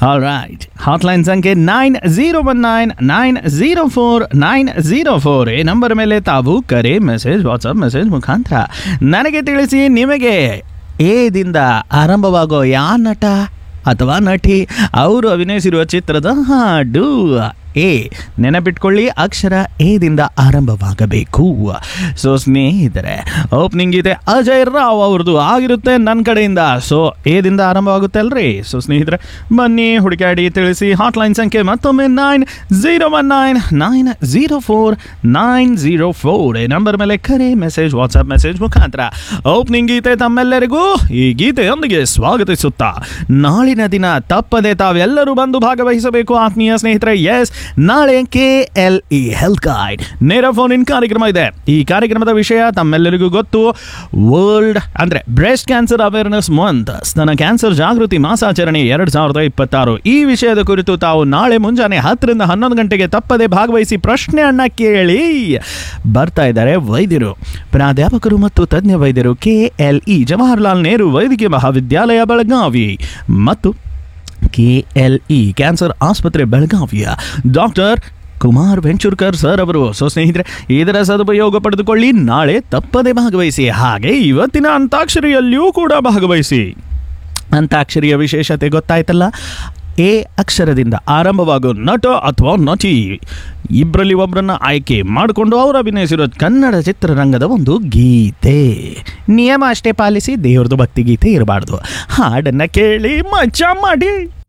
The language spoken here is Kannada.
ಆಲ್ ರೈಟ್ ಹಾಟ್ಲೈನ್ ಸಂಖ್ಯೆ nine zero one nine nine zero four nine zero four ಈ ನಂಬರ್ ಮೇಲೆ ತಾವು ಕರೆ ಮೆಸೇಜ್ ವಾಟ್ಸಪ್ ಮೆಸೇಜ್ ಮುಖಾಂತರ ನನಗೆ ತಿಳಿಸಿ ನಿಮಗೆ ಏದಿಂದ ಆರಂಭವಾಗೋ ಯಾ ನಟ ಅಥವಾ ನಟಿ ಅವರು ಅಭಿನಯಿಸಿರುವ ಚಿತ್ರದ ಹಾಡು ಎ ನೆನಪಿಟ್ಕೊಳ್ಳಿ ಅಕ್ಷರ ಎದಿಂದ ಆರಂಭವಾಗಬೇಕು ಸೊ ಸ್ನೇಹಿತರೆ ಓಪನಿಂಗ್ ಗೀತೆ ಅಜಯ್ ರಾವ್ ಅವ್ರದ್ದು ಆಗಿರುತ್ತೆ ನನ್ನ ಕಡೆಯಿಂದ ಸೊ ಎದಿಂದ ಆರಂಭವಾಗುತ್ತೆ ಅಲ್ರಿ ಸೊ ಸ್ನೇಹಿತರೆ ಬನ್ನಿ ಹುಡುಕಾಡಿ ತಿಳಿಸಿ ಹಾಟ್ಲೈನ್ ಸಂಖ್ಯೆ ಮತ್ತೊಮ್ಮೆ nine zero one nine nine zero four nine zero four ಈ ನಂಬರ್ ಮೇಲೆ ಕರೆ ಮೆಸೇಜ್ ವಾಟ್ಸಪ್ ಮೆಸೇಜ್ ಮುಖಾಂತರ ಓಪನಿಂಗ್ ಗೀತೆ ತಮ್ಮೆಲ್ಲರಿಗೂ ಈ ಗೀತೆಯೊಂದಿಗೆ ಸ್ವಾಗತಿಸುತ್ತಾ ನಾಳಿನ ದಿನ ತಪ್ಪದೆ ತಾವೆಲ್ಲರೂ ಬಂದು ಭಾಗವಹಿಸಬೇಕು ಆತ್ಮೀಯ ಸ್ನೇಹಿತರೆ ಎಸ್ ನಾಳೆ K L E health guide ನೇರ ಫೋನ್ ಇನ್ ಕಾರ್ಯಕ್ರಮ ಇದೆ ಈ ಕಾರ್ಯಕ್ರಮದ ವಿಷಯ ತಮ್ಮೆಲ್ಲರಿಗೂ ಗೊತ್ತು ವರ್ಲ್ಡ್ ಅಂದ್ರೆ ಬ್ರೆಸ್ಟ್ ಕ್ಯಾನ್ಸರ್ ಅವೇರ್ನೆಸ್ ಮಂತ್ ಸ್ತನ ಕ್ಯಾನ್ಸರ್ ಜಾಗೃತಿ ಮಾಸಾಚರಣೆ ಎರಡ್ ಸಾವಿರದ ಇಪ್ಪತ್ತಾರು ಈ ವಿಷಯದ ಕುರಿತು ತಾವು ನಾಳೆ ಮುಂಜಾನೆ ಹತ್ತರಿಂದ ಹನ್ನೊಂದು ಗಂಟೆಗೆ ತಪ್ಪದೆ ಭಾಗವಹಿಸಿ ಪ್ರಶ್ನೆಯನ್ನ ಕೇಳಿ ಬರ್ತಾ ಇದ್ದಾರೆ ವೈದ್ಯರು ಪ್ರಾಧ್ಯಾಪಕರು ಮತ್ತು ತಜ್ಞ ವೈದ್ಯರು K L E Jawaharlal Nehru ವೈದ್ಯಕೀಯ ಮಹಾವಿದ್ಯಾಲಯ ಬೆಳಗಾವಿ ಮತ್ತು ಕೆ ಎಲ್ ಇ ಕ್ಯಾನ್ಸರ್ ಆಸ್ಪತ್ರೆ ಬೆಳಗಾವಿಯ ಡಾಕ್ಟರ್ ಕುಮಾರ್ ವೆಂಚೂರ್ಕರ್ ಸರ್ ಅವರು ಸೊ ಸ್ನೇಹಿತರೆ ಇದರ ಸದುಪಯೋಗ ಪಡೆದುಕೊಳ್ಳಿ ನಾಳೆ ತಪ್ಪದೆ ಭಾಗವಹಿಸಿ ಹಾಗೆ ಇವತ್ತಿನ ಅಂತಾಕ್ಷರಿಯಲ್ಲಿಯೂ ಕೂಡ ಭಾಗವಹಿಸಿ ಅಂತಾಕ್ಷರಿಯ ವಿಶೇಷತೆ ಗೊತ್ತಾಯ್ತಲ್ಲ ಎ ಅಕ್ಷರದಿಂದ ಆರಂಭವಾಗೋ ನಟ ಅಥವಾ ನಟಿ ಇಬ್ಬರಲ್ಲಿ ಒಬ್ಬರನ್ನ ಆಯ್ಕೆ ಮಾಡಿಕೊಂಡು ಅವರು ಅಭಿನಯಿಸಿರೋ ಕನ್ನಡ ಚಿತ್ರರಂಗದ ಒಂದು ಗೀತೆ ನಿಯಮ ಅಷ್ಟೇ ಪಾಲಿಸಿ ದೇವ್ರದ್ದು ಭಕ್ತಿ ಗೀತೆ ಇರಬಾರ್ದು ಹಾಡನ್ನು ಕೇಳಿ ಮಜಾ ಮಾಡಿ